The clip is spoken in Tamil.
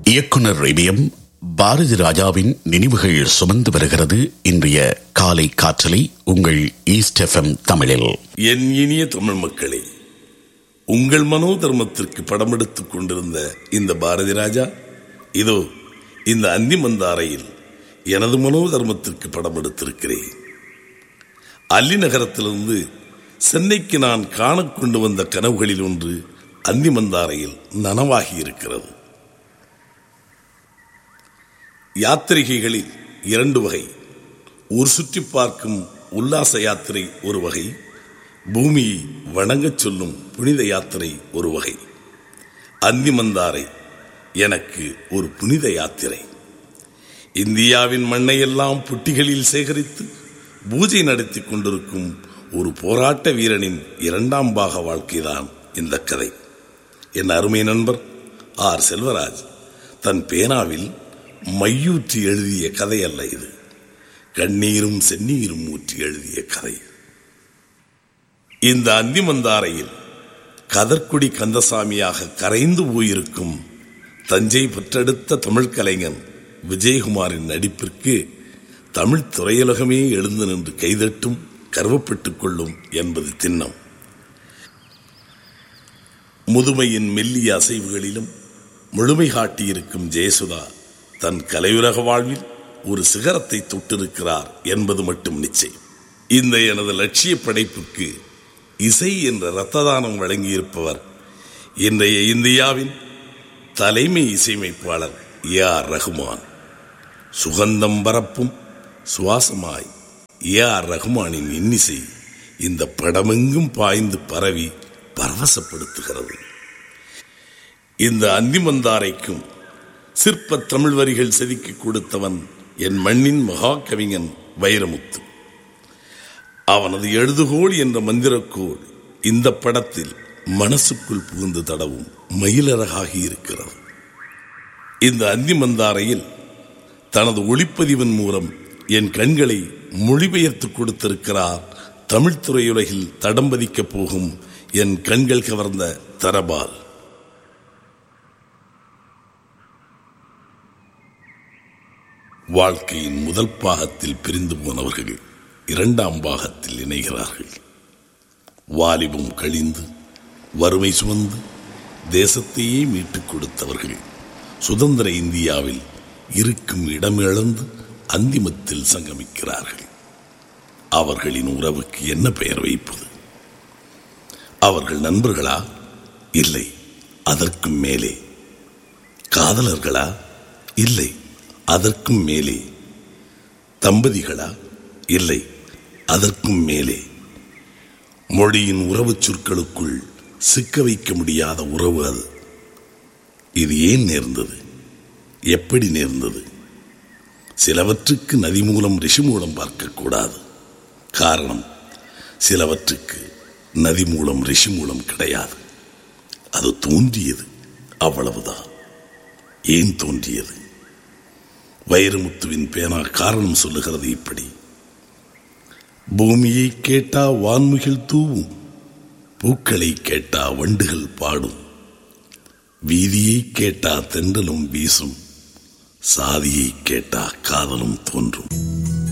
இயக்குனர் ரேபியம் பாரதி ராஜாவின் நினைவுகள் சுமந்து வருகிறது இன்றைய காலை காற்றலை உங்கள் ஈஸ்ட் எஃப்எம் தமிழில் என் இனிய தமிழ் மக்களே உங்கள் மனோ தர்மத்திற்கு படம் எடுத்துக் கொண்டிருந்த இந்த பாரதி ராஜா இதோ இந்த அந்திமந்தாரையில் எனது மனோ தர்மத்திற்கு படம் எடுத்திருக்கிறேன் அல்லி நகரத்திலிருந்து சென்னைக்கு நான் காண கொண்டு வந்த கனவுகளில் ஒன்று அந்திமந்தாரையில் நனவாகி இருக்கிறது யாத்திரிகைகளில் இரண்டு வகை ஊர் சுற்றி பார்க்கும் உல்லாச யாத்திரை ஒரு வகை பூமியை வணங்கச் சொல்லும் புனித யாத்திரை ஒரு வகை அந்திமந்தாரை எனக்கு ஒரு புனித யாத்திரை இந்தியாவின் மண்ணையெல்லாம் புட்டிகளில் சேகரித்து பூஜை நடத்தி கொண்டிருக்கும் ஒரு போராட்ட வீரனின் இரண்டாம் பாக வாழ்க்கைதான் இந்த கதை என் அருமை நண்பர் ஆர் செல்வராஜ் தன் பேனாவில் மையூற்றி எழுதிய கதை அல்ல இது கண்ணீரும் செந்நீரும் ஊற்றி எழுதிய கதை இந்த அந்திமந்தாரையில் கதர்குடி கந்தசாமியாக கரைந்து போயிருக்கும் தஞ்சை பெற்றெடுத்த தமிழ் கலைஞன் விஜயகுமாரின் நடிப்பிற்கு தமிழ் திரையுலகமே எழுந்து நின்று கைதட்டும் கருவப்பட்டுக் கொள்ளும் என்பது திண்ணம் முதுமையின் மெல்லிய அசைவுகளிலும் முழுமை காட்டியிருக்கும் ஜெயசுதா தன் கலையுலக வாழ்வில் ஒரு சிகரத்தை தொட்டிருக்கிறார் என்பது மட்டும் நிச்சயம் இந்த எனது லட்சிய படைப்புக்கு இசை என்ற இரத்த தானம் வழங்கியிருப்பவர் இன்றைய இந்தியாவின் தலைமை இசையமைப்பாளர் ஏ ஆர் ரகுமான் சுகந்தம் பரப்பும் சுவாசமாய் ஏ ஆர் ரகுமானின் இன்னிசை இந்த படமெங்கும் பாய்ந்து பரவி பரவசப்படுத்துகிறது இந்த அந்திமந்தாரைக்கும் சிற்ப தமிழ் வரிகள் செதுக்கி கொடுத்தவன் என் மண்ணின் மகா கவிஞன் வைரமுத்து அவனது எழுதுகோள் என்ற மந்திரக்கோள் இந்த படத்தில் மனசுக்குள் புகுந்து தடவும் மயிலழகாகி இருக்கிறது இந்த அந்திமந்தாரையில் தனது ஒளிப்பதிவின் மூலம் என் கண்களை மொழிபெயர்த்து கொடுத்திருக்கிறார் தமிழ் துறையுலகில் தடம் பதிக்கப் போகும் என் கண்கள் கவர்ந்த தரபால் வாழ்க்கையின் முதல் பாகத்தில் பிரிந்து போனவர்கள் இரண்டாம் பாகத்தில் இணைகிறார்கள் வாலிபம் கழிந்து வறுமை சுமந்து தேசத்தையே மீட்டுக் கொடுத்தவர்கள் சுதந்திர இந்தியாவில் இருக்கும் இடம் இழந்து அந்திமத்தில் சங்கமிக்கிறார்கள் அவர்களின் உறவுக்கு என்ன பெயர் வைப்பது அவர்கள் நண்பர்களா இல்லை அதற்கும் மேலே காதலர்களா இல்லை அதற்கும் மேலே தம்பதிகளா இல்லை அதற்கும் மேலே மொழியின் உறவுச் சொற்களுக்குள் சிக்க வைக்க முடியாத உறவு அது இது ஏன் நேர்ந்தது எப்படி நேர்ந்தது சிலவற்றுக்கு நதி மூலம் ரிஷி மூலம் பார்க்கக்கூடாது காரணம் சிலவற்றுக்கு நதி மூலம் ரிஷி மூலம் கிடையாது அது தோன்றியது அவ்வளவுதான் ஏன் தோன்றியது வைரமுத்துவின் பேனா காரணம் சொல்லுகிறது இப்படி பூமியை கேட்டா வான்முகில் தூவும் பூக்களை கேட்டா வண்டுகள் பாடும் வீதியை கேட்டா தென்றலும் வீசும் சாதியை கேட்டா காதலும் தோன்றும்